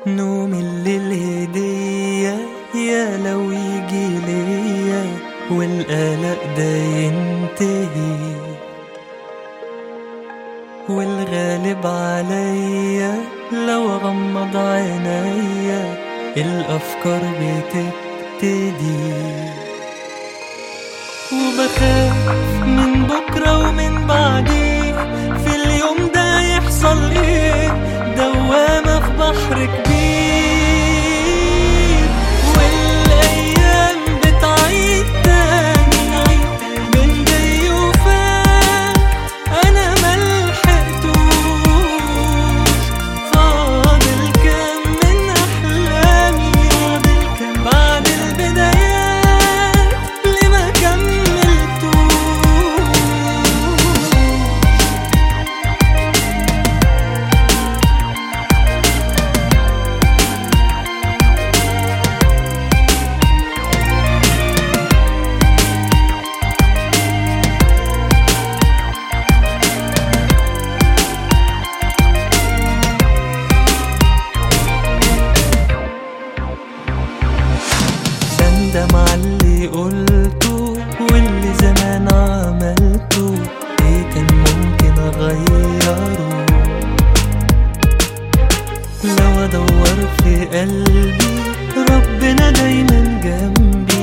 نوم الليل هدية يا لو يجي ليا والقلق ده ينتهي والغالب عليا لو غمض عينيا الأفكار بتبتدي وبخاف من بكرة ومن بعديه في اليوم ده يحصل ايه دوامة في بحر كبير والأيام بتعيد تاني من جاي وفات أنا ملحقتوش فاضل كام من أحلامي بعد البدايات اللي ما كملتوش بندم على اللي قلته واللي زمان عملته ايه كان ممكن اغيره لو ادور في قلبي ربنا دايما جنبي